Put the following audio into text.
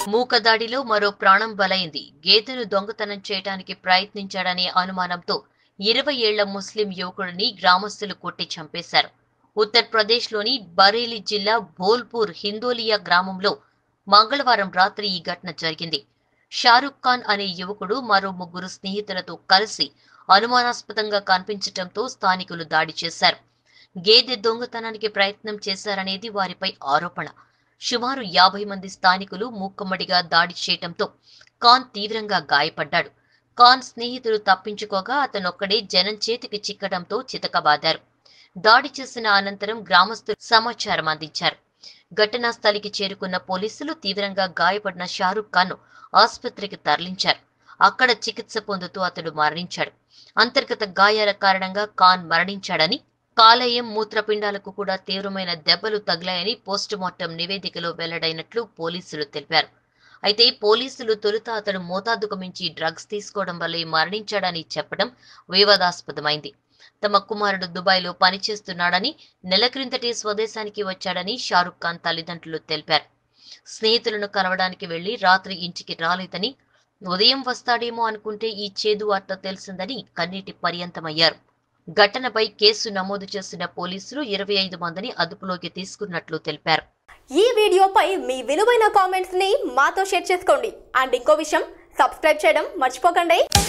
మూకదాడిలో మరో ప్రాణం బలైంది గేదెను దొంగతనం చేయడానికి ప్రయత్నించాడనే అనుమానంతో ఇరవై ఏళ్ల ముస్లిం యువకుడిని గ్రామస్తులు కొట్టి చంపేశారు ఉత్తరప్రదేశ్లోని బరేలీ జిల్లా భోల్పూర్ హిందోలియా గ్రామంలో మంగళవారం రాత్రి ఈ ఘటన జరిగింది షారుఖ్ ఖాన్ అనే యువకుడు మరో ముగ్గురు స్నేహితులతో కలిసి అనుమానాస్పదంగా కనిపించటంతో స్థానికులు దాడి చేశారు గేదె దొంగతనానికి ప్రయత్నం చేశారనేది వారిపై ఆరోపణ సుమారు యాభై మంది స్థానికులు మూకుమ్మడిగా దాడి చేయటంతో ఖాన్ తీవ్రంగా గాయపడ్డాడు ఖాన్ స్నేహితులు తప్పించుకోగా అతనొక్కడే జనం చేతికి చిక్కడంతో చితకబాదారు దాడి చేసిన అనంతరం గ్రామస్తులు సమాచారం అందించారు ఘటనా స్థలికి చేరుకున్న పోలీసులు తీవ్రంగా గాయపడిన షారుఖ్ ఖాన్ ఆసుపత్రికి తరలించారు అక్కడ చికిత్స పొందుతూ అతడు మరణించాడు అంతర్గత గాయాల కారణంగా ఖాన్ మరణించాడని కాలేయం మూత్రపిండాలకు కూడా తీవ్రమైన దెబ్బలు తగిలాయని పోస్టుమార్టం నివేదికలో వెల్లడైనట్లు పోలీసులు తెలిపారు అయితే పోలీసులు తొలుత అతడు మోతాదుకు మించి డ్రగ్స్ తీసుకోవడం వల్లే మరణించాడని చెప్పడం వివాదాస్పదమైంది తమ కుమారుడు దుబాయ్లో పనిచేస్తున్నాడని నెల క్రిందటే స్వదేశానికి వచ్చాడని షారుఖ్ ఖాన్ తల్లిదండ్రులు తెలిపారు స్నేహితులను కలవడానికి వెళ్లి రాత్రి ఇంటికి రాలేదని ఉదయం వస్తాడేమో అనుకుంటే ఈ చేదు వార్త తెలిసిందని కన్నీటి పర్యంతమయ్యారు ఘటనపై కేసు నమోదు చేసిన పోలీసులు ఇరవై ఐదు మందిని అదుపులోకి తీసుకున్నట్లు తెలిపారు ఈ వీడియోపై మీ విలువైన కామెంట్స్ ని మాతో షేర్ చేసుకోండి అండ్ ఇంకో విషయం సబ్స్క్రైబ్ చేయడం మర్చిపోకండి